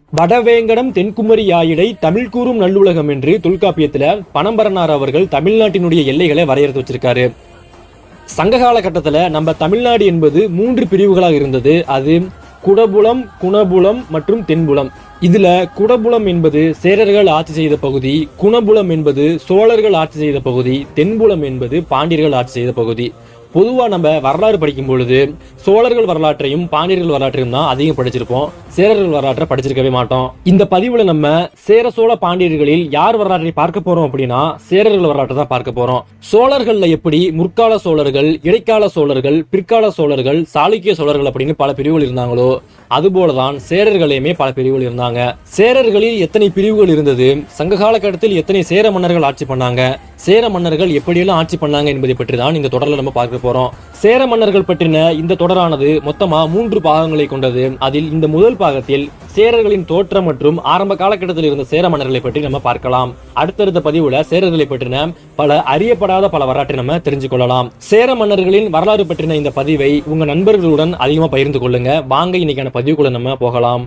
வடவேங்கடம் தென்குமரி யாயிடை தமிழ் கூறும் நல்லுலகம் என்று தொல்காப்பியத்துல பனம்பரனார் அவர்கள் தமிழ்நாட்டினுடைய எல்லைகளை வரையறுத்து வச்சிருக்காரு சங்ககால கட்டத்துல நம்ம தமிழ்நாடு என்பது மூன்று பிரிவுகளாக இருந்தது அது குடபுலம் குணபுலம் மற்றும் தென்புலம் இதுல குடபுலம் என்பது சேரர்கள் ஆட்சி செய்த பகுதி குணபுலம் என்பது சோழர்கள் ஆட்சி செய்த பகுதி தென்புலம் என்பது பாண்டியர்கள் ஆட்சி செய்த பகுதி பொதுவா நம்ம வரலாறு படிக்கும் பொழுது சோழர்கள் வரலாற்றையும் பாண்டியர்கள் வரலாற்றையும் தான் அதிகம் படிச்சிருப்போம் சேரர்கள் வரலாற்றை படிச்சிருக்கவே மாட்டோம் இந்த பதிவுல நம்ம சேர சோழ பாண்டியர்களில் யார் வரலாற்றை பார்க்க போறோம் அப்படின்னா சேரர்கள் வரலாற்றை தான் பார்க்க போறோம் சோழர்கள்ல எப்படி முற்கால சோழர்கள் இடைக்கால சோழர்கள் பிற்கால சோழர்கள் சாளுக்கிய சோழர்கள் அப்படின்னு பல பிரிவுகள் இருந்தாங்களோ அதுபோலதான் சேரர்களையுமே பல பிரிவுகள் இருந்தாங்க சேரர்களில் எத்தனை பிரிவுகள் இருந்தது சங்ககால கட்டத்தில் எத்தனை சேர மன்னர்கள் ஆட்சி பண்ணாங்க சேர மன்னர்கள் எப்படியெல்லாம் ஆட்சி பண்ணாங்க என்பதை பற்றி தான் இந்த தொடர்ல நம்ம பார்க்க போறோம் சேர மன்னர்கள் பற்றின இந்த தொடரானது மொத்தமா மூன்று பாகங்களை கொண்டது அதில் இந்த முதல் பாகத்தில் சேரர்களின் தோற்றம் மற்றும் ஆரம்ப காலகட்டத்தில் இருந்த சேர மன்னர்களை பற்றி நம்ம பார்க்கலாம் அடுத்தடுத்த பதிவுல சேரர்களை பற்றின பல அறியப்படாத பல வரலாற்றை நம்ம தெரிஞ்சு கொள்ளலாம் சேர மன்னர்களின் வரலாறு பற்றின இந்த பதிவை உங்க நண்பர்களுடன் அதிகமா பகிர்ந்து கொள்ளுங்க வாங்க இன்னைக்கான பதிவுக்குள்ள நம்ம போகலாம்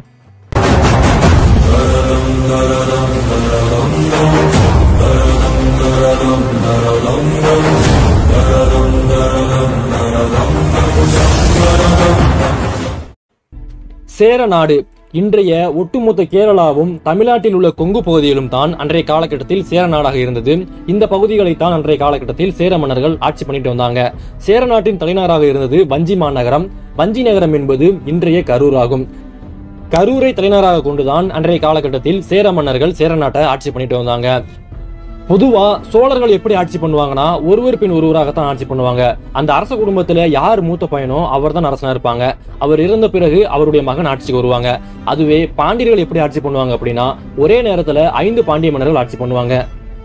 சேர நாடு இன்றைய ஒட்டுமொத்த கேரளாவும் தமிழ்நாட்டில் உள்ள கொங்கு பகுதியிலும் தான் அன்றைய காலகட்டத்தில் சேர நாடாக இருந்தது இந்த பகுதிகளை தான் அன்றைய காலகட்டத்தில் சேர மன்னர்கள் ஆட்சி பண்ணிட்டு வந்தாங்க சேர நாட்டின் தலைநகராக இருந்தது வஞ்சி மாநகரம் வஞ்சி நகரம் என்பது இன்றைய கரூர் ஆகும் கரூரை தலைநகராக கொண்டுதான் அன்றைய காலகட்டத்தில் சேர மன்னர்கள் சேர நாட்டை ஆட்சி பண்ணிட்டு வந்தாங்க பொதுவா சோழர்கள் எப்படி ஆட்சி பண்ணுவாங்கன்னா ஒருவர் பின் ஒருவராகத்தான் ஆட்சி பண்ணுவாங்க அந்த அரச குடும்பத்துல யார் மூத்த பையனோ அவர் தான் அரசனா இருப்பாங்க அவர் இறந்த பிறகு அவருடைய மகன் ஆட்சிக்கு வருவாங்க அதுவே பாண்டியர்கள் எப்படி ஆட்சி பண்ணுவாங்க அப்படின்னா ஒரே நேரத்துல ஐந்து பாண்டிய மன்னர்கள் ஆட்சி பண்ணுவாங்க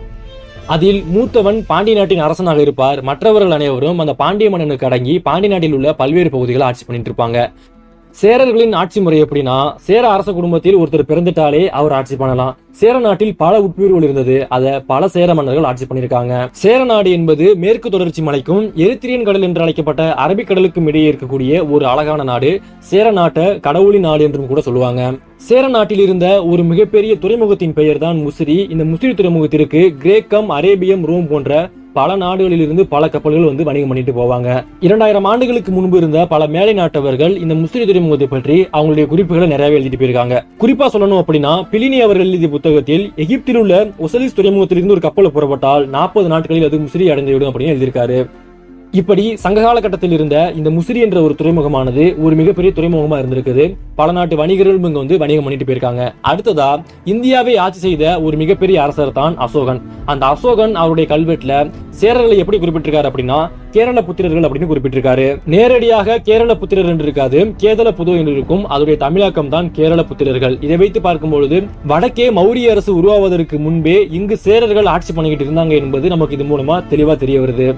அதில் மூத்தவன் பாண்டிய நாட்டின் அரசனாக இருப்பார் மற்றவர்கள் அனைவரும் அந்த பாண்டிய மன்னனுக்கு அடங்கி பாண்டிய நாட்டில் உள்ள பல்வேறு பகுதிகளை ஆட்சி பண்ணிட்டு இருப்பாங்க சேரர்களின் ஆட்சி முறை எப்படின்னா சேர அரச குடும்பத்தில் ஒருத்தர் பிறந்துட்டாலே அவர் ஆட்சி பண்ணலாம் சேர நாட்டில் பல உட்பிரிவுகள் இருந்தது அதை பல சேர மன்னர்கள் ஆட்சி பண்ணியிருக்காங்க சேர நாடு என்பது மேற்கு தொடர்ச்சி மலைக்கும் எரித்திரியன் கடல் என்று அழைக்கப்பட்ட அரபிக்கடலுக்கும் இடையே இருக்கக்கூடிய ஒரு அழகான நாடு சேர நாட்டை கடவுளின் நாடு என்றும் கூட சொல்லுவாங்க சேர நாட்டில் இருந்த ஒரு மிகப்பெரிய துறைமுகத்தின் பெயர் தான் முசிறி இந்த முசிறி துறைமுகத்திற்கு கிரேக்கம் அரேபியம் ரோம் போன்ற பல நாடுகளில் இருந்து பல கப்பல்கள் வந்து வணிகம் பண்ணிட்டு போவாங்க இரண்டாயிரம் ஆண்டுகளுக்கு முன்பு இருந்த பல மேலை நாட்டவர்கள் இந்த முசிறி துறைமுகத்தை பற்றி அவங்களுடைய குறிப்புகளை நிறையவே எழுதிட்டு போயிருக்காங்க குறிப்பா சொல்லணும் அப்படின்னா பிலினி அவர்கள் எழுதிய புத்தகத்தில் எகிப்தில் உள்ள ஒசலிஸ் துறைமுகத்திலிருந்து ஒரு கப்பல் புறப்பட்டால் நாற்பது நாட்களில் அது முசிறி அடைந்துவிடும் அப்படின்னு எழுதியிருக்காரு இப்படி சங்ககால கட்டத்தில் இருந்த இந்த முசிறி என்ற ஒரு துறைமுகமானது ஒரு மிகப்பெரிய துறைமுகமா இருந்திருக்குது பல நாட்டு வணிகர்களும் இங்க வந்து வணிகம் பண்ணிட்டு போயிருக்காங்க அடுத்ததா இந்தியாவை ஆட்சி செய்த ஒரு மிகப்பெரிய அரசர் தான் அசோகன் அந்த அசோகன் அவருடைய கல்வெட்டுல சேரர்களை எப்படி குறிப்பிட்டிருக்காரு அப்படின்னா கேரள புத்திரர்கள் அப்படின்னு குறிப்பிட்டிருக்காரு நேரடியாக கேரள புத்திரர் என்று இருக்காது கேதல புது என்று இருக்கும் அதோடைய தமிழாக்கம் தான் கேரள புத்திரர்கள் இதை வைத்து பார்க்கும்பொழுது வடக்கே மௌரிய அரசு உருவாவதற்கு முன்பே இங்கு சேரர்கள் ஆட்சி பண்ணிக்கிட்டு இருந்தாங்க என்பது நமக்கு இது மூலமா தெளிவா தெரிய வருது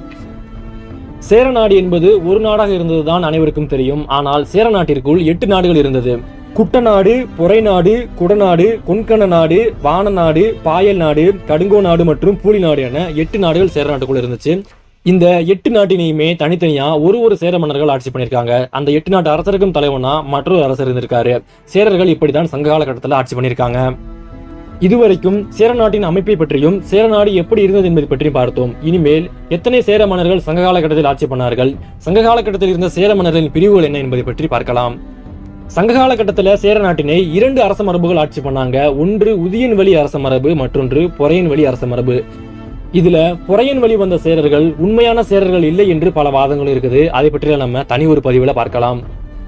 சேரநாடு என்பது ஒரு நாடாக இருந்ததுதான் அனைவருக்கும் தெரியும் ஆனால் சேர நாட்டிற்குள் எட்டு நாடுகள் இருந்தது குட்டநாடு பொறைநாடு குடநாடு கொன்கண நாடு வானநாடு பாயல் நாடு கடுங்கோ நாடு மற்றும் பூலி நாடு என எட்டு நாடுகள் சேர நாட்டுக்குள்ள இருந்துச்சு இந்த எட்டு நாட்டினையுமே தனித்தனியா ஒரு ஒரு சேர மன்னர்கள் ஆட்சி பண்ணியிருக்காங்க அந்த எட்டு நாட்டு அரசருக்கும் தலைவனா மற்றொரு அரசர் இருந்திருக்காரு சேரர்கள் இப்படிதான் சங்க காலகட்டத்தில் ஆட்சி பண்ணியிருக்காங்க இதுவரைக்கும் சேர நாட்டின் அமைப்பை பற்றியும் சேர நாடு எப்படி இருந்தது என்பதை பற்றியும் பார்த்தோம் இனிமேல் எத்தனை சேர மன்னர்கள் சங்க காலகட்டத்தில் ஆட்சி பண்ணார்கள் சங்க காலகட்டத்தில் இருந்த சேர மன்னர்களின் பிரிவுகள் என்ன என்பதை பற்றி பார்க்கலாம் சங்க காலகட்டத்தில் சேர நாட்டினை இரண்டு அரச மரபுகள் ஆட்சி பண்ணாங்க ஒன்று உதியன் வழி அரச மரபு மற்றொன்று பொறையன் வழி அரச மரபு இதுல பொறையன் வழி வந்த சேரர்கள் உண்மையான சேரர்கள் இல்லை என்று பல வாதங்கள் இருக்குது அதை பற்றி நம்ம தனி ஒரு பதிவுல பார்க்கலாம்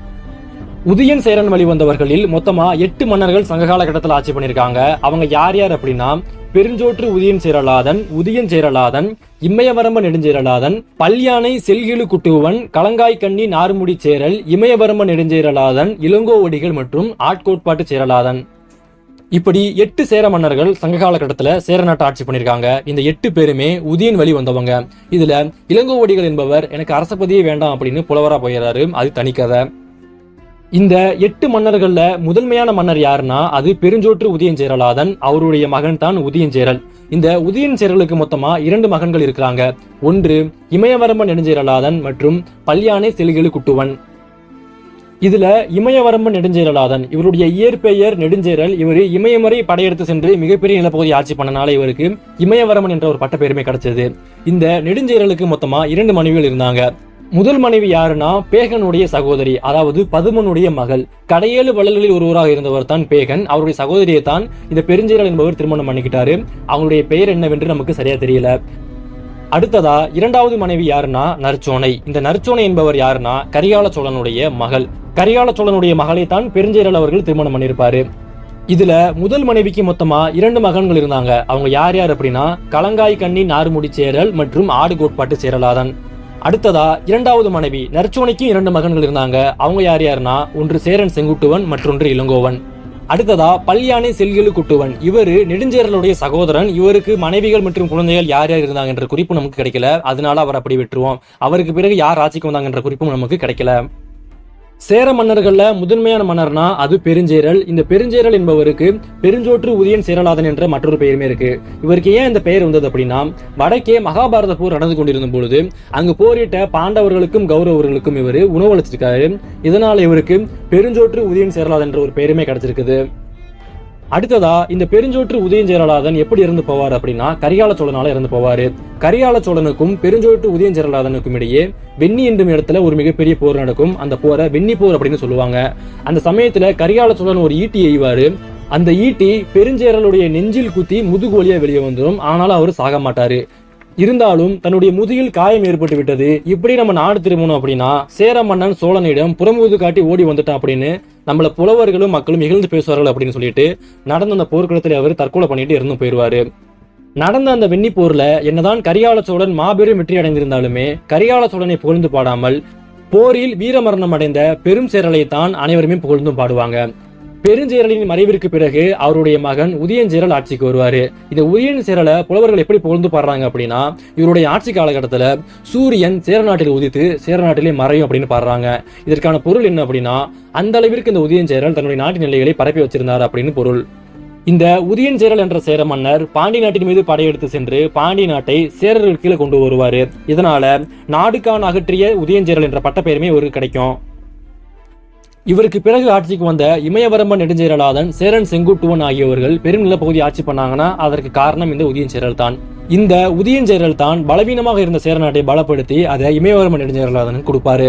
உதயன் சேரன் வழி வந்தவர்களில் மொத்தமா எட்டு மன்னர்கள் சங்க காலகட்டத்தில் ஆட்சி பண்ணியிருக்காங்க அவங்க யார் யார் அப்படின்னா பெருஞ்சோற்று உதயன் சேரலாதன் உதயன் சேரலாதன் இமயவரம்ப நெடுஞ்சேரலாதன் பல்யானை செல்கிழு குட்டுவன் கலங்காய் கண்ணி நார்முடி சேரல் இமயவரம்ப நெடுஞ்சேரலாதன் இளங்கோவடிகள் மற்றும் ஆட்கோட்பாட்டு சேரலாதன் இப்படி எட்டு சேர மன்னர்கள் சங்க காலகட்டத்துல சேர நாட்டை ஆட்சி பண்ணியிருக்காங்க இந்த எட்டு பேருமே உதயன் வழி வந்தவங்க இதுல இளங்கோவடிகள் என்பவர் எனக்கு அரசபதியே வேண்டாம் அப்படின்னு புலவரா போயிடுறாரு அது தனிக்கதை இந்த எட்டு மன்னர்கள்ல முதன்மையான மன்னர் யாருன்னா அது பெருஞ்சோற்று உதயஞ்சேரலாதன் அவருடைய மகன் தான் உதயஞ்சேரல் இந்த உதயஞ்சேரலுக்கு மொத்தமா இரண்டு மகன்கள் இருக்கிறாங்க ஒன்று இமயவரம்பன் நெடுஞ்சேரலாதன் மற்றும் பல்யானை செலுகெழு குட்டுவன் இதுல இமயவரம்பன் நெடுஞ்சேரலாதன் இவருடைய இயற்பெயர் நெடுஞ்சேரல் இவர் இமயமறை படையெடுத்து சென்று மிகப்பெரிய நிலப்பகுதி ஆட்சி பண்ணனால இவருக்கு இமயவரமன் என்ற ஒரு பட்டப்பெருமை கிடைச்சது இந்த நெடுஞ்சேரலுக்கு மொத்தமா இரண்டு மனைவிகள் இருந்தாங்க முதல் மனைவி யாருன்னா பேகனுடைய சகோதரி அதாவது பதுமனுடைய மகள் கடையேழு வள்ளல்களில் ஒருவராக இருந்தவர் தான் பேகன் அவருடைய சகோதரியை தான் இந்த பெருஞ்சேரல் என்பவர் திருமணம் பண்ணிக்கிட்டாரு அவங்களுடைய பெயர் என்னவென்று நமக்கு சரியா தெரியல அடுத்ததா இரண்டாவது மனைவி யாருன்னா நற்சோனை இந்த நற்சோனை என்பவர் யாருன்னா கரிகால சோழனுடைய மகள் கரிகால சோழனுடைய மகளை தான் பெருஞ்சேரல் அவர்கள் திருமணம் பண்ணியிருப்பாரு இதுல முதல் மனைவிக்கு மொத்தமா இரண்டு மகன்கள் இருந்தாங்க அவங்க யார் யார் அப்படின்னா கலங்காய் கண்ணி நார்முடி சேரல் மற்றும் ஆடு கோட்பாட்டு சேரலாதன் அடுத்ததா இரண்டாவது மனைவி நற்சோனைக்கும் இரண்டு மகன்கள் இருந்தாங்க அவங்க யார் யாருன்னா ஒன்று சேரன் செங்குட்டுவன் மற்றொன்று இளங்கோவன் அடுத்ததா பல்யானை செல்கிலு குட்டுவன் இவரு நெடுஞ்சேரலுடைய சகோதரன் இவருக்கு மனைவிகள் மற்றும் குழந்தைகள் யார் யார் இருந்தாங்க என்ற குறிப்பு நமக்கு கிடைக்கல அதனால அவர் அப்படி விட்டுருவோம் அவருக்கு பிறகு யார் ஆட்சிக்கு வந்தாங்க என்ற குறிப்பும் நமக்கு கிடைக்கல சேர மன்னர்கள்ல முதன்மையான மன்னர்னா அது பெருஞ்சேரல் இந்த பெருஞ்சேரல் என்பவருக்கு பெருஞ்சோற்று உதயன் சேரலாதன் என்ற மற்றொரு பெயருமே இருக்கு இவருக்கு ஏன் இந்த பெயர் வந்தது அப்படின்னா வடக்கே மகாபாரத போர் நடந்து கொண்டிருந்த பொழுது அங்கு போரிட்ட பாண்டவர்களுக்கும் கௌரவர்களுக்கும் இவர் உணவளிச்சிருக்காரு இதனால இவருக்கு பெருஞ்சோற்று உதயன் சேரலாதன் என்ற ஒரு பெயருமே கிடைச்சிருக்குது அடுத்ததா இந்த பெருஞ்சோற்று உதயன் சேரலாதன் எப்படி இறந்து போவார் அப்படின்னா கரிகால சோழனால இறந்து போவாரு கரிகால சோழனுக்கும் பெருஞ்சோற்று உதயன் சேரலாதனுக்கும் இடையே வெண்ணி என்னும் இடத்துல ஒரு மிகப்பெரிய போர் நடக்கும் அந்த போரை வெண்ணி போர் அப்படின்னு சொல்லுவாங்க அந்த சமயத்துல கரிகால சோழன் ஒரு ஈட்டி எய்வாரு அந்த ஈட்டி பெருஞ்சேரலுடைய நெஞ்சில் குத்தி முதுகு வழியா வெளியே வந்துடும் ஆனாலும் அவர் சாக மாட்டாரு இருந்தாலும் தன்னுடைய முதுகில் காயம் ஏற்பட்டு விட்டது இப்படி நம்ம நாடு திரும்பணும் அப்படின்னா சேர மன்னன் சோழனிடம் புறமுது காட்டி ஓடி வந்துட்டான் அப்படின்னு நம்மள புலவர்களும் மக்களும் இகழ்ந்து பேசுவார்கள் அப்படின்னு சொல்லிட்டு நடந்த அந்த போர்க்களத்தில் அவர் தற்கொலை பண்ணிட்டு இறந்து போயிடுவாரு நடந்த அந்த வெண்ணி போர்ல என்னதான் கரிகால சோழன் மாபெரும் வெற்றி அடைந்திருந்தாலுமே கரிகால சோழனை புகழ்ந்து பாடாமல் போரில் வீரமரணம் அடைந்த பெரும் சேரலை தான் அனைவருமே புகழ்ந்தும் பாடுவாங்க பெருஞ்சேரலின் மறைவிற்கு பிறகு அவருடைய மகன் உதயஞ்சேரல் ஆட்சிக்கு வருவாரு இந்த உதயன் சேரலை புலவர்கள் எப்படி புகழ்ந்து பாடுறாங்க அப்படின்னா இவருடைய ஆட்சி காலகட்டத்துல சூரியன் சேரநாட்டில் உதித்து சேரநாட்டிலே மறையும் அப்படின்னு பாடுறாங்க இதற்கான பொருள் என்ன அப்படின்னா அந்த அளவிற்கு இந்த உதயஞ்சேரல் தன்னுடைய நாட்டின் எல்லைகளை பரப்பி வச்சிருந்தார் அப்படின்னு பொருள் இந்த உதயன் சேரல் என்ற சேர மன்னர் பாண்டி நாட்டின் மீது படையெடுத்து சென்று பாண்டி நாட்டை சேரர்கள் கீழே கொண்டு வருவாரு இதனால நாடுகான் அகற்றிய உதயஞ்சேரல் என்ற பட்டப்பெயருமே இவருக்கு கிடைக்கும் இவருக்கு பிறகு ஆட்சிக்கு வந்த இமயவரம்பன் நெடுஞ்சேரலாதன் சேரன் செங்குட்டுவன் ஆகியவர்கள் பெரும் நிலப்பகுதி ஆட்சி பண்ணாங்கன்னா அதற்கு காரணம் இந்த உதயஞ்சேரல் தான் இந்த உதயஞ்சேரல் தான் பலவீனமாக இருந்த சேர நாட்டை பலப்படுத்தி அதை இமயவரம்பன் நெடுஞ்சேரலாதன் கொடுப்பாரு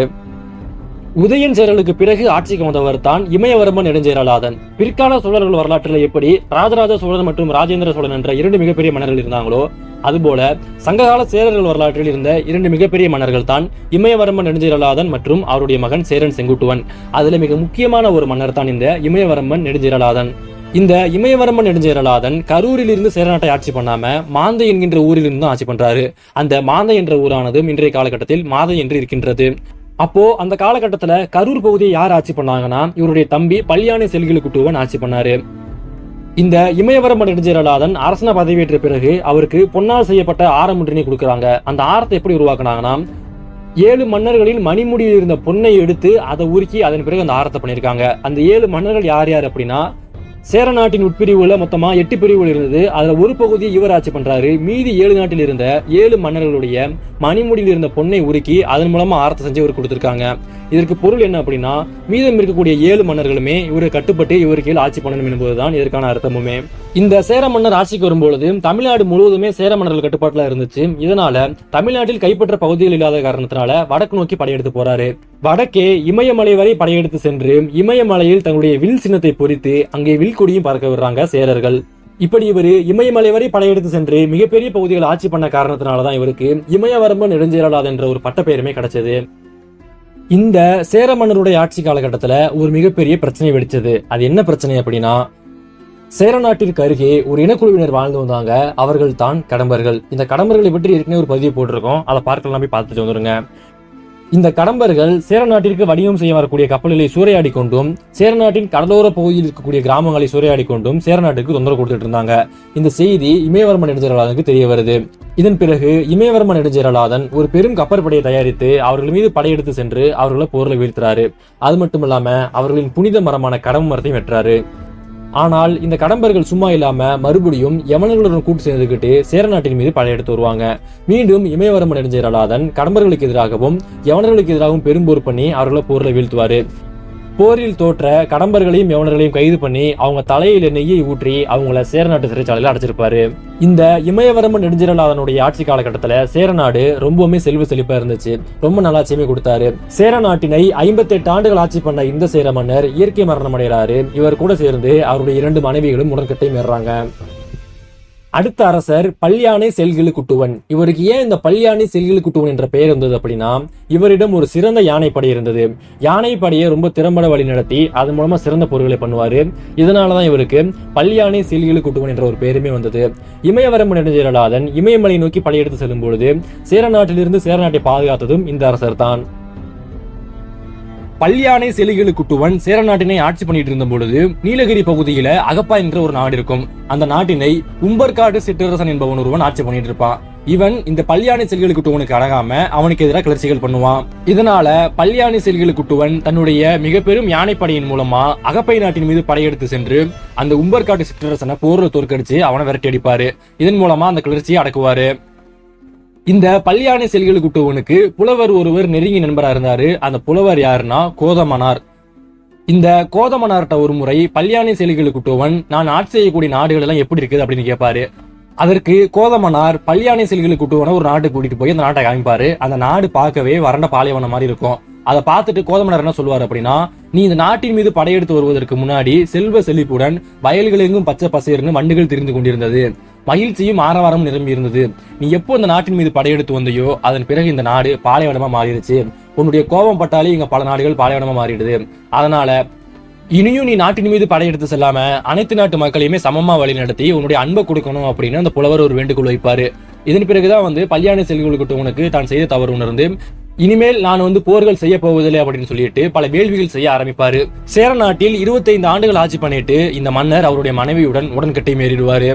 உதயன் சேரலுக்கு பிறகு ஆட்சிக்கு வந்தவர் தான் இமயவரம்பன் நெடுஞ்சேரலாதன் பிற்கால சோழர்கள் வரலாற்றில் எப்படி ராஜராஜ சோழன் மற்றும் ராஜேந்திர சோழன் என்ற இரண்டு மிகப்பெரிய மன்னர்கள் இருந்தாங்களோ அதுபோல சங்ககால சேரர்கள் வரலாற்றில் இருந்த இரண்டு மிகப்பெரிய மன்னர்கள் தான் இமயவரம்பன் நெடுஞ்சேரலாதன் மற்றும் அவருடைய மகன் சேரன் செங்குட்டுவன் அதுல மிக முக்கியமான ஒரு மன்னர் தான் இந்த இமயவரம்பன் நெடுஞ்சேரலாதன் இந்த இமயவரம்பன் நெடுஞ்சேரலாதன் கரூரில் இருந்து சேரநாட்டை ஆட்சி பண்ணாம மாந்தை என்கின்ற ஊரில் இருந்து ஆட்சி பண்றாரு அந்த மாந்தை என்ற ஊரானது இன்றைய காலகட்டத்தில் மாதை என்று இருக்கின்றது அப்போ அந்த காலகட்டத்துல கரூர் பகுதியை யார் ஆட்சி பண்ணாங்கன்னா இவருடைய தம்பி பல்யானை செல்கிலு குட்டுவன் ஆட்சி பண்ணாரு இந்த இமயவரம்பன் நெடுஞ்சேரலாதன் அரசன பதவியேற்ற பிறகு அவருக்கு பொன்னால் செய்யப்பட்ட ஆரம் ஒன்றினை கொடுக்கறாங்க அந்த ஆரத்தை எப்படி உருவாக்குனாங்கன்னா ஏழு மன்னர்களின் மணிமுடியில் இருந்த பொன்னை எடுத்து அதை உருக்கி அதன் பிறகு அந்த ஆரத்தை பண்ணியிருக்காங்க அந்த ஏழு மன்னர்கள் யார் யார் அப்படின்னா சேர நாட்டின் உட்பிரிவுல மொத்தமா எட்டு பிரிவுகள் இருந்தது அதுல ஒரு பகுதியை இவர் ஆட்சி பண்றாரு மீதி ஏழு நாட்டில் இருந்த ஏழு மன்னர்களுடைய மணிமுடியில் இருந்த பொன்னை உருக்கி அதன் மூலமா ஆரத்தை செஞ்சு இவர் கொடுத்திருக்காங்க இதற்கு பொருள் என்ன அப்படின்னா மீதம் இருக்கக்கூடிய ஏழு மன்னர்களுமே இவரை கட்டுப்பட்டு இவர் கீழ் ஆட்சி பண்ணணும் என்பதுதான் இதற்கான அர்த்தமுமே இந்த சேர மன்னர் ஆட்சிக்கு வரும்பொழுது தமிழ்நாடு முழுவதுமே சேர மன்னர்கள் கட்டுப்பாட்டுல இருந்துச்சு இதனால தமிழ்நாட்டில் கைப்பற்ற பகுதிகள் இல்லாத காரணத்தினால வடக்கு நோக்கி படையெடுத்து போறாரு வடக்கே இமயமலை வரை படையெடுத்து சென்று இமயமலையில் தங்களுடைய வில் சின்னத்தை பொறித்து அங்கே வில் கொடியும் பறக்க விடுறாங்க சேரர்கள் இப்படி இவர் இமயமலை வரை படையெடுத்து சென்று மிகப்பெரிய பகுதிகள் ஆட்சி பண்ண காரணத்தினாலதான் இவருக்கு இமயவரம்பன் நெடுஞ்சேரலாத என்ற ஒரு பட்டப்பெயருமே கிடைச்சது இந்த சேர மன்னருடைய ஆட்சி காலகட்டத்துல ஒரு மிகப்பெரிய பிரச்சனை வெடிச்சது அது என்ன பிரச்சனை அப்படின்னா சேர நாட்டிற்கு அருகே ஒரு இனக்குழுவினர் வாழ்ந்து வந்தாங்க அவர்கள் தான் கடம்பர்கள் இந்த கடம்பர்களை பற்றி ஏற்கனவே ஒரு பதிவு போட்டிருக்கோம் அதை பார்க்கலாம் போய் பார்த்துட்டு வந்துருங்க இந்த கடம்பர்கள் சேர நாட்டிற்கு வணிகம் செய்ய வரக்கூடிய கப்பல்களை சூறையாடி கொண்டும் சேர நாட்டின் கடலோர பகுதியில் இருக்கக்கூடிய கிராமங்களை சூறையாடி கொண்டும் சேர நாட்டுக்கு தொந்தரவு கொடுத்துட்டு இருந்தாங்க இந்த செய்தி இமயவர்மன் நெடுஞ்சேரலாதனுக்கு தெரிய வருது இதன் பிறகு இமயவர்மன் நெடுஞ்சேரலாதன் ஒரு பெரும் கப்பற்படையை தயாரித்து அவர்கள் மீது படையெடுத்து சென்று அவர்களை போர்ல வீழ்த்துறாரு அது மட்டும் இல்லாம அவர்களின் புனித மரமான கடம்பு மரத்தையும் வெட்டுறாரு ஆனால் இந்த கடம்பர்கள் சும்மா இல்லாம மறுபடியும் யமனர்களுடன் கூட்டு சேர்ந்துக்கிட்டு சேர நாட்டின் மீது படையெடுத்து வருவாங்க மீண்டும் இமயவரமன் நெடுஞ்சேரலாதன் கடம்பர்களுக்கு எதிராகவும் யவனர்களுக்கு எதிராகவும் பெரும் போர் பண்ணி அவர்களை போர்ல வீழ்த்துவாரு போரில் தோற்ற கடம்பர்களையும் யவனர்களையும் கைது பண்ணி அவங்க தலையில நெய்யை ஊற்றி அவங்கள சேரநாட்டு சிறைச்சாலையில அடைச்சிருப்பாரு இந்த இமயவரம்பன் நெடுஞ்சிரலாதனுடைய ஆட்சி காலகட்டத்துல சேரநாடு ரொம்பவுமே செல்வ செழிப்பா இருந்துச்சு ரொம்ப நல்லாட்சியுமே கொடுத்தாரு சேர நாட்டினை ஐம்பத்தி எட்டு ஆண்டுகள் ஆட்சி பண்ண இந்த சேர மன்னர் இயற்கை மரணம் அடைகிறாரு இவர் கூட சேர்ந்து அவருடைய இரண்டு மனைவிகளும் உடன்கட்டை மேறாங்க அடுத்த அரசர் பல்யானை செல்கிழு குட்டுவன் இவருக்கு ஏன் இந்த பல்யானை செல்கிழு குட்டுவன் என்ற பெயர் இருந்தது அப்படின்னா இவரிடம் ஒரு சிறந்த யானைப்படை இருந்தது யானைப்படையை ரொம்ப திறம்பட வழி நடத்தி அதன் மூலமா சிறந்த பொருட்களை பண்ணுவாரு இதனாலதான் இவருக்கு பல்யானை செல்கிழு குட்டுவன் என்ற ஒரு பெயருமே வந்தது இமயவரம்பு நெடுஞ்சேரலாதன் இமயமலை நோக்கி படையெடுத்து செல்லும் பொழுது சேர நாட்டிலிருந்து சேர நாட்டை பாதுகாத்ததும் இந்த அரசர் தான் பல்யானை செலிகளு குட்டுவன் சேர நாட்டினை ஆட்சி பண்ணிட்டு இருந்த பொழுது நீலகிரி பகுதியில அகப்பா என்ற ஒரு நாடு இருக்கும் அந்த நாட்டினை உம்பர்காடு சிற்றரசன் என்பவன் ஒருவன் ஆட்சி பண்ணிட்டு இருப்பான் இவன் இந்த பல்யானை செல்களுக்கு குட்டுவனுக்கு அடங்காம அவனுக்கு எதிராக கிளர்ச்சிகள் பண்ணுவான் இதனால பல்யானை செல்களுக்கு குட்டுவன் தன்னுடைய மிக பெரும் யானைப்படையின் மூலமா அகப்பை நாட்டின் மீது படையெடுத்து சென்று அந்த உம்பர்காட்டு சிற்றரசனை போர்ல தோற்கடிச்சு அவனை விரட்டி அடிப்பாரு இதன் மூலமா அந்த கிளர்ச்சியை அடக்குவாரு இந்த பல்யானை செல்கள் குட்டுவனுக்கு புலவர் ஒருவர் நெருங்கி நண்பரா இருந்தாரு அந்த புலவர் யாருன்னா கோதமனார் இந்த கோதமனார்ட்ட ஒரு முறை பல்யானை செல்கள் குட்டுவன் நான் ஆட்சி செய்யக்கூடிய நாடுகள் எல்லாம் எப்படி இருக்குது அப்படின்னு கேட்பாரு அதற்கு கோதமனார் பல்யானை செல்கள் குட்டுவனை ஒரு நாட்டுக்கு கூட்டிட்டு போய் அந்த நாட்டை காமிப்பாரு அந்த நாடு பார்க்கவே வறண்ட பாலைவனம் மாதிரி இருக்கும் அதை பார்த்துட்டு கோதமனார் என்ன சொல்லுவார் அப்படின்னா நீ இந்த நாட்டின் மீது படையெடுத்து வருவதற்கு முன்னாடி செல்வ செழிப்புடன் வயல்கள் எங்கும் பச்சை பசேர்னு வண்டுகள் திரிந்து கொண்டிருந்தது மகிழ்ச்சியும் ஆரவாரமும் நிரம்பி இருந்தது நீ எப்போ இந்த நாட்டின் மீது படையெடுத்து வந்தையோ அதன் பிறகு இந்த நாடு பாலைவனமா மாறிடுச்சு உன்னுடைய கோபம் பட்டாலே இங்க பல நாடுகள் பாலைவனமா மாறிடுது அதனால இனியும் நீ நாட்டின் மீது படையெடுத்து செல்லாம அனைத்து நாட்டு மக்களையுமே சமமா வழி நடத்தி உன்னுடைய அன்பை கொடுக்கணும் அப்படின்னு அந்த புலவர் ஒரு வேண்டுகோள் வைப்பாரு இதன் பிறகுதான் வந்து பல்யாணி செல்களுக்கு உனக்கு தான் செய்த தவறு உணர்ந்து இனிமேல் நான் வந்து போர்கள் செய்ய போவதில்லை அப்படின்னு சொல்லிட்டு பல வேள்விகள் செய்ய ஆரம்பிப்பாரு சேர நாட்டில் இருபத்தைந்து ஆண்டுகள் ஆட்சி பண்ணிட்டு இந்த மன்னர் அவருடைய மனைவியுடன் உடன்கட்டை மேறிடுவாரு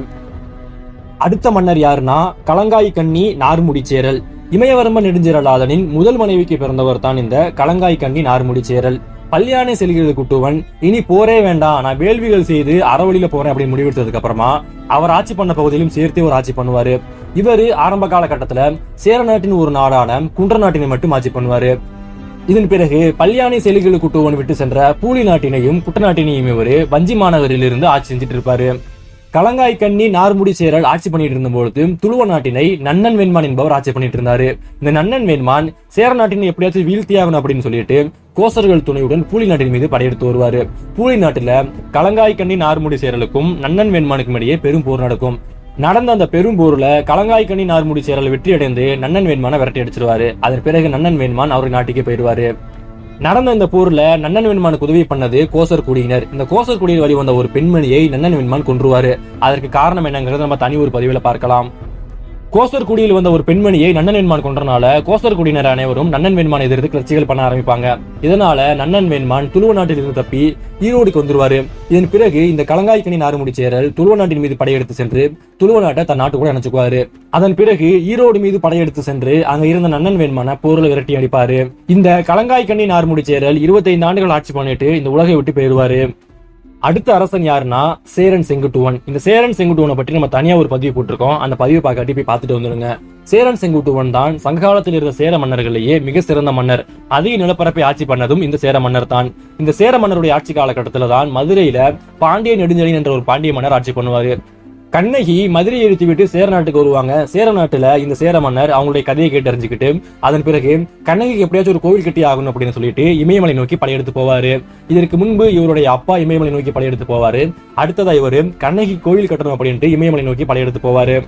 அடுத்த மன்னர் யாருன்னா கலங்காய் கண்ணி நார்முடி சேரல் இமயவரம்பன் நெடுஞ்சேரலாதனின் முதல் மனைவிக்கு பிறந்தவர் தான் இந்த கலங்காய் கண்ணி நார்முடி சேரல் பல்யானை செல்கிறது குட்டுவன் இனி போரே வேண்டாம் நான் வேள்விகள் செய்து அறவழியில போறேன் அப்படின்னு முடிவெடுத்ததுக்கு அப்புறமா அவர் ஆட்சி பண்ண பகுதியிலும் சேர்த்தே ஒரு ஆட்சி பண்ணுவாரு இவரு ஆரம்ப காலகட்டத்துல சேர நாட்டின் ஒரு நாடான குன்ற நாட்டினை மட்டும் ஆட்சி பண்ணுவாரு இதன் பிறகு பல்யானை செலிகள் குட்டுவன் விட்டு சென்ற பூலி நாட்டினையும் குட்டநாட்டினையும் இவர் வஞ்சி மாநகரிலிருந்து ஆட்சி செஞ்சுட்டு இருப்பாரு கலங்காய் கண்ணி நார்முடி சேரல் ஆட்சி பண்ணிட்டு இருந்தபொழுது துளுவ நாட்டினை நன்னன் வெண்மான் என்பவர் ஆட்சி பண்ணிட்டு இருந்தாரு இந்த நன்னன் வெண்மான் சேர நாட்டினை எப்படியாச்சும் வீழ்த்தியாகணும் அப்படின்னு சொல்லிட்டு கோசர்கள் துணையுடன் பூலி நாட்டின் மீது படையெடுத்து வருவாரு பூலி நாட்டுல கலங்காய் கண்ணி நார்முடி சேரலுக்கும் நன்னன் வெண்மானுக்கும் இடையே பெரும் போர் நடக்கும் நடந்த அந்த பெரும் போர்ல கலங்காய் கண்ணி நார்முடி சேரல் வெற்றி அடைந்து நன்னன் வேண்மான விரட்டி அடிச்சிருவாரு அதன் பிறகு நன்னன் வேண்மான் அவருடைய நாட்டுக்கே போயிடுவாரு நடந்த இந்த போர்ல நன்னன் வெண்மானுக்கு உதவி பண்ணது கோசர் குடியினர் இந்த கோசர் குடியில் வழி வந்த ஒரு பெண்மணியை நன்னன் வெண்மான் கொன்றுவாரு அதற்கு காரணம் என்னங்கிறத நம்ம தனி ஒரு பதிவுல பார்க்கலாம் கோசர் குடியில் வந்த ஒரு பெண்மணியை நன்னன் வெண்மான் கொன்றனால கோசர் குடியினர் அனைவரும் நன்னன் வெண்மான் எதிர்த்து கிளர்ச்சிகள் பண்ண ஆரம்பிப்பாங்க இதனால நன்னன் வெண்மான் துளுவ நாட்டில் இருந்து தப்பி ஈரோடுக்கு வந்துருவாரு இதன் பிறகு இந்த கலங்காய்க்கணி நாறுமுடி சேரல் துளுவ நாட்டின் மீது படையெடுத்து சென்று துளுவ நாட்டை தன் நாட்டு கூட நினைச்சுக்குவாரு அதன் பிறகு ஈரோடு மீது படையெடுத்து சென்று அங்க இருந்த நன்னன் வேண்மான போர்ல விரட்டி அடிப்பாரு இந்த கலங்காய்க்கண்ணி நார்முடி சேரல் இருபத்தைந்து ஆண்டுகள் ஆட்சி பண்ணிட்டு இந்த உலகை விட்டு போயிருவாரு அடுத்த அரசன் யாருன்னா சேரன் செங்குட்டுவன் இந்த சேரன் செங்குட்டுவனை பற்றி நம்ம தனியா ஒரு பதிவு போட்டிருக்கோம் அந்த பதிவை பார்க்காட்டி போய் பார்த்துட்டு வந்துடுங்க சேரன் செங்குட்டுவன் தான் சங்ககாலத்தில் இருந்த சேர மன்னர்களிலேயே மிக சிறந்த மன்னர் அதிக நிலப்பரப்பை ஆட்சி பண்ணதும் இந்த சேர மன்னர் தான் இந்த சேர மன்னருடைய ஆட்சி காலகட்டத்தில் தான் மதுரையில பாண்டிய நெடுஞ்செழியன் என்ற ஒரு பாண்டிய மன்னர் ஆட்சி பண்ணுவாரு கண்ணகி மதுரையை இழுத்து விட்டு சேர நாட்டுக்கு வருவாங்க சேர நாட்டுல இந்த சேர மன்னர் அவங்களுடைய கதையை கேட்டு அறிஞ்சுக்கிட்டு அதன் பிறகு கண்ணகிக்கு எப்படியாச்சும் ஒரு கோவில் கட்டி ஆகணும் அப்படின்னு சொல்லிட்டு இமயமலை நோக்கி படையெடுத்து போவாரு இதற்கு முன்பு இவருடைய அப்பா இமயமலை நோக்கி படையெடுத்து போவாரு அடுத்ததா இவரு கண்ணகி கோவில் கட்டணும் அப்படின்ட்டு இமயமலை நோக்கி படையெடுத்து போவாரு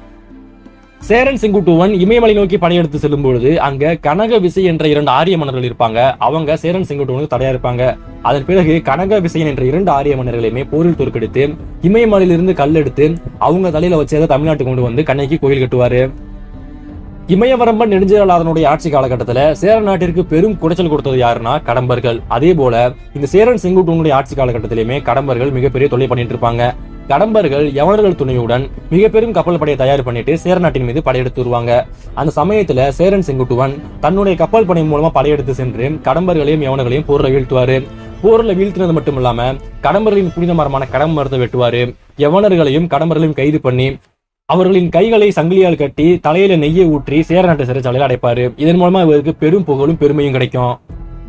சேரன் செங்குட்டுவன் இமயமலை நோக்கி படையெடுத்து செல்லும் பொழுது அங்க கனக விசை என்ற இரண்டு ஆரிய மன்னர்கள் இருப்பாங்க அவங்க சேரன் செங்குட்டுவனுக்கு தடையா இருப்பாங்க அதன் பிறகு கனக விசயன் என்ற இரண்டு ஆரிய மன்னர்களையுமே போரில் தோற்கடித்து இமயமலையிலிருந்து கல் எடுத்து அவங்க தலையில வச்சு அதை தமிழ்நாட்டுக்கு கொண்டு வந்து கண்ணகி கோயில் கட்டுவாரு இமயவரம்பன் நெடுஞ்சேரலாதனுடைய ஆட்சி காலகட்டத்துல சேர நாட்டிற்கு பெரும் குடைச்சல் கொடுத்தது யாருன்னா கடம்பர்கள் அதே போல இந்த சேரன் செங்குட்டுவனுடைய ஆட்சி காலகட்டத்திலுமே கடம்பர்கள் மிகப்பெரிய தொல்லை பண்ணிட்டு இருப்பாங்க கடம்பர்கள் யவனர்கள் துணையுடன் மிக பெரும் கப்பல் படையை தயார் பண்ணிட்டு சேர நாட்டின் மீது படையெடுத்து வருவாங்க அந்த சமயத்துல சேரன் செங்குட்டுவன் தன்னுடைய கப்பல் படை மூலமா படையெடுத்து சென்று கடம்பர்களையும் யவனர்களையும் போர்ல வீழ்த்துவாரு போர்ல வீழ்த்தினது மட்டும் இல்லாம கடம்பர்களின் புனித மரமான கடம்ப மரத்தை வெட்டுவாரு யவனர்களையும் கடம்பர்களையும் கைது பண்ணி அவர்களின் கைகளை சங்கிலியால் கட்டி தலையில நெய்யை ஊற்றி சேர நாட்டு சிறைச்சாலையில் அடைப்பாரு இதன் மூலமா இவருக்கு பெரும் புகழும் பெருமையும் கிடைக்கும்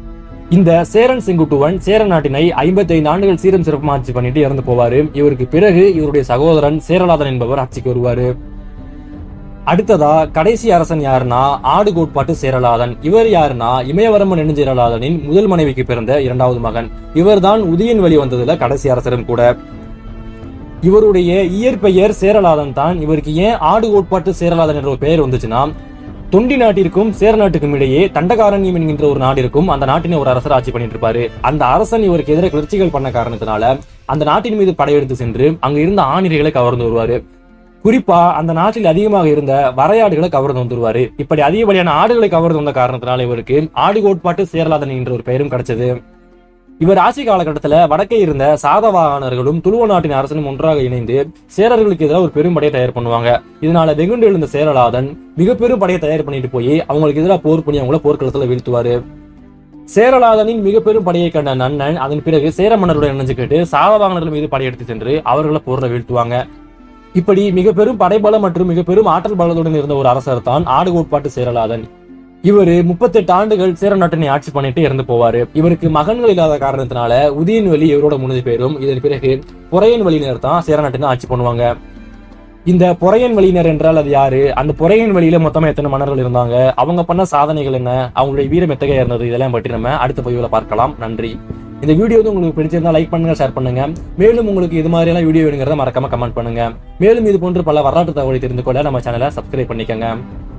இந்த சேரன் செங்குட்டுவன் சேர நாட்டினை ஐம்பத்தி ஐந்து ஆண்டுகள் சீரம் சிறப்புமா ஆட்சி பண்ணிட்டு இறந்து போவாரு இவருக்கு பிறகு இவருடைய சகோதரன் சேரலாதன் என்பவர் ஆட்சிக்கு வருவாரு அடுத்ததா கடைசி அரசன் யாருன்னா ஆடு கோட்பாட்டு சேரலாதன் இவர் யாருன்னா இமயவரமன் நெடுஞ்சேரலாதனின் முதல் மனைவிக்கு பிறந்த இரண்டாவது மகன் இவர்தான் உதயன் வழி வந்ததுல கடைசி அரசரும் கூட இவருடைய இயற்பெயர் சேரலாதன் தான் இவருக்கு ஏன் ஆடு கோட்பாட்டு சேரலாதன் என்ற ஒரு பெயர் வந்துச்சுன்னா தொண்டி நாட்டிற்கும் சேர நாட்டுக்கும் இடையே தண்டகாரண்யம் என்கின்ற ஒரு நாடு இருக்கும் அந்த நாட்டினை ஒரு அரசர் ஆட்சி பண்ணிட்டு இருப்பாரு அந்த அரசன் இவருக்கு எதிராக கிளர்ச்சிகள் பண்ண காரணத்தினால அந்த நாட்டின் மீது படையெடுத்து சென்று அங்க இருந்த ஆணிரைகளை கவர்ந்து வருவாரு குறிப்பா அந்த நாட்டில் அதிகமாக இருந்த வரையாடுகளை கவர்ந்து வந்துருவாரு இப்படி அதிகப்படியான ஆடுகளை கவர்ந்து வந்த காரணத்தினால இவருக்கு ஆடு கோட்பாட்டு சேரலாதன் என்ற ஒரு பெயரும் கிடைச்சது இவர் ஆட்சி காலகட்டத்துல வடக்கே இருந்த சாதவாகனர்களும் துளுவ நாட்டின் அரசனும் ஒன்றாக இணைந்து சேரர்களுக்கு எதிராக ஒரு பெரும் படையை தயார் பண்ணுவாங்க இதனால வெகுண்டு எழுந்த சேரலாதன் மிக பெரும் படையை தயார் பண்ணிட்டு போய் அவங்களுக்கு எதிராக போர் பண்ணி அவங்கள போர்க்களத்துல வீழ்த்துவாரு சேரலாதனின் மிக பெரும் படையை கண்ட நன்னன் அதன் பிறகு சேர மன்னருடன் இணைஞ்சுக்கிட்டு சாதவாகனர்கள் மீது படையெடுத்து சென்று அவர்களை போர்ல வீழ்த்துவாங்க இப்படி மிக பெரும் படைபலம் மற்றும் மிக பெரும் ஆற்றல் பலத்துடன் இருந்த ஒரு அரசர் தான் ஆடு கோட்பாட்டு சேரலாதன் இவரு முப்பத்தெட்டு ஆண்டுகள் சேர நாட்டினை ஆட்சி பண்ணிட்டு இறந்து போவாரு இவருக்கு மகன்கள் இல்லாத காரணத்தினால உதயன் வழி இவரோட முடிஞ்சு போயிரும் இதன் பிறகு பொறையன் வழியினர் தான் சேர நாட்டினை ஆட்சி பண்ணுவாங்க இந்த பொறையன் வழியினர் என்றால் அது யாரு அந்த பொறையன் வழியில மொத்தமா எத்தனை மன்னர்கள் இருந்தாங்க அவங்க பண்ண சாதனைகள் என்ன அவங்களுடைய வீரம் எத்தகைய இருந்தது இதெல்லாம் பற்றி நம்ம அடுத்த பதிவுல பார்க்கலாம் நன்றி இந்த வீடியோ வந்து உங்களுக்கு பிடிச்சிருந்தா லைக் பண்ணுங்க ஷேர் பண்ணுங்க மேலும் உங்களுக்கு இது மாதிரியெல்லாம் வீடியோ வேணுங்கிறத மறக்காம கமெண்ட் பண்ணுங்க மேலும் இது போன்று பல வரலாற்று தகவலை தெரிந்து கொள்ள நம்ம சேனலை சப்ஸ்கிரைப் பண்ணிக்கோங்க